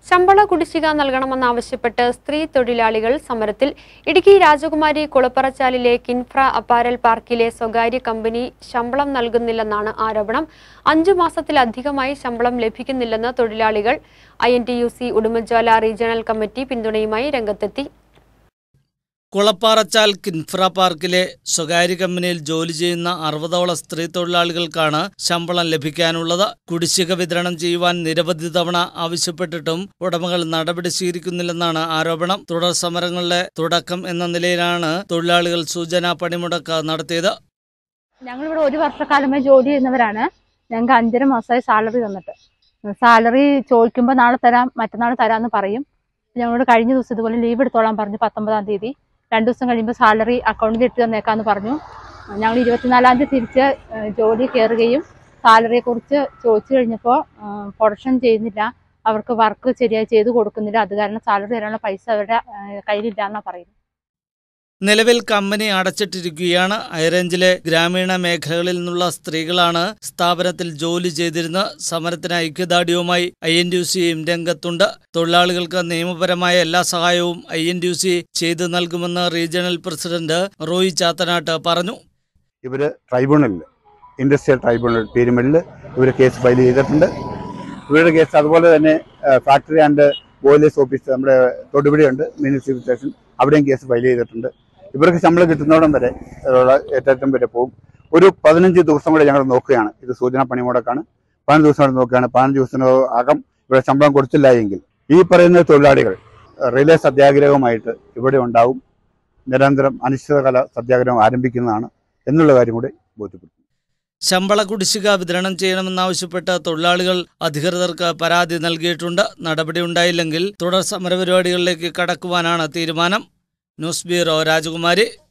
ശമ്പള കുടിശ്ശിക നൽകണമെന്നാവശ്യപ്പെട്ട് സ്ത്രീ തൊഴിലാളികൾ സമരത്തിൽ ഇടുക്കി രാജകുമാരി കുളപ്പറച്ചാലിലെ കിൻഫ്ര അപ്പാരൽ പാർക്കിലെ സ്വകാര്യ കമ്പനി ശമ്പളം നൽകുന്നില്ലെന്നാണ് ആരോപണം അഞ്ചു മാസത്തിലധികമായി ശമ്പളം ലഭിക്കുന്നില്ലെന്ന് തൊഴിലാളികൾ I N T U C Udumbanchola regional committee പിന്തുണയുമായി രംഗത്തെത്തി കുളപ്പാറച്ചാൽ കിൻഫ്ര പാർക്കിലെ സ്വകാര്യ കമ്പനിയിൽ ജോലി ചെയ്യുന്ന അറുപതോളം സ്ത്രീ തൊഴിലാളികൾക്കാണ് ശമ്പളം ലഭിക്കാനുള്ളത് കുടിശ്ശിക വിതരണം ചെയ്യുവാൻ നിരവധി തവണ ആവശ്യപ്പെട്ടിട്ടും ഉടമകൾ നടപടി സ്വീകരിക്കുന്നില്ലെന്നാണ് ആരോപണം തുടർ സമരങ്ങളുടെ തുടക്കം എന്ന നിലയിലാണ് തൊഴിലാളികൾ സൂചനാ പണിമുടക്ക് നടത്തിയത് ഞങ്ങളിവിടെ ഒരു വർഷക്കാലമായി ജോലി ചെയ്യുന്നവരാണ് ഞങ്ങൾക്ക് അഞ്ചര മാസമായി സാലറി തന്നിട്ട് സാലറി ചോദിക്കുമ്പോൾ നാളെ തരാം മറ്റന്നാൾ തരാമെന്ന് പറയും ഞങ്ങളോട് കഴിഞ്ഞ ദിവസം ഇതുപോലെ ലീവ് എടുത്തോളാൻ പറഞ്ഞു പത്തൊമ്പതാം തീയതി രണ്ട് ദിവസം കഴിയുമ്പോൾ സാലറി അക്കൗണ്ടിൽ ഇട്ട് തന്നേക്കാന്ന് പറഞ്ഞു ഞങ്ങൾ ഇരുപത്തിനാലാം തീയതി തിരിച്ച് ഏഹ്, ജോലി കയറുകയും സാലറിയെക്കുറിച്ച് ചോദിച്ചു കഴിഞ്ഞപ്പോൾ പ്രൊഡക്ഷൻ ചെയ്യുന്നില്ല അവർക്ക് വർക്ക് ശരിയായി ചെയ്തു കൊടുക്കുന്നില്ല അത് കാരണം സാലറി തരാനുള്ള പൈസ അവരുടെ ഏഹ്, കയ്യിലില്ല എന്നാണ് പറയുന്നത് നിലവിൽ കമ്പനി അടച്ചിട്ടിരിക്കുകയാണ് ഹൈറേഞ്ചിലെ ഗ്രാമീണ മേഖലകളിൽ നിന്നുള്ള സ്ത്രീകളാണ് സ്ഥാപനത്തിൽ ജോലി ചെയ്തിരുന്നത് സമരത്തിന് ഐക്യദാർഢ്യവുമായി ഐ എൻ ടി സിയും രംഗത്തുണ്ട് തൊഴിലാളികൾക്ക് നിയമപരമായ എല്ലാ സഹായവും ഐ എൻ ടി സി ചെയ്തു നൽകുമെന്ന് റീജിയണൽ പ്രസിഡന്റ് റോയി ചാത്തനാട്ട് പറഞ്ഞു ഇവർ ട്രൈബ്യൂണലിൽ ഇൻഡസ്ട്രിയൽ ട്രൈബ്യൂണൽ പീരുമലിൽ ഇവർ കേസ് ഫയൽ ചെയ്തിട്ടുണ്ട് ഇവരുടെ കേസ് അതുപോലെ തന്നെ ഫാക്ടറി ആൻഡ് ബോയിലേഴ്സ് ഓഫീസ് നമ്മുടെ തൊടുപുഴയുണ്ട് മിനിസിപ്പൽ സ്റ്റേഷൻ അവിടെയും കേസ് ഫയൽ ചെയ്തിട്ടുണ്ട് ഇവർക്ക് ശമ്പളം കിട്ടുന്നോടം വരെ ഉള്ള ഏറ്റവും വരെ പോകും ഒരു പതിനഞ്ച് ദിവസം കൂടെ ഞങ്ങൾ നോക്കുകയാണ് ഇത് സൂചന പണിമുടക്കാണ് പതിനഞ്ച് ദിവസം കൂടെ നോക്കുകയാണ് പതിനഞ്ച് ദിവസത്തിനകം ഇവിടെ ശമ്പളം കൊടുത്തില്ല എങ്കിൽ ഈ പറയുന്ന തൊഴിലാളികൾ റിലേ സത്യാഗ്രഹവുമായിട്ട് ഇവിടെ ഉണ്ടാവും നിരന്തരം അനിശ്ചിതകാല സത്യാഗ്രഹം ആരംഭിക്കുന്നതാണ് എന്നുള്ള കാര്യം കൂടി ബോധ്യപ്പെടുത്തും ശമ്പള കുടിശ്ശിക വിതരണം ചെയ്യണമെന്നാവശ്യപ്പെട്ട് തൊഴിലാളികൾ അധികൃതർക്ക് പരാതി നൽകിയിട്ടുണ്ട് നടപടി ഉണ്ടായില്ലെങ്കിൽ തുടർ സമരപരിപാടികളിലേക്ക് കടക്കുവാനാണ് തീരുമാനം ന്യൂസ് ബ്യൂറോ രാജകുമാരി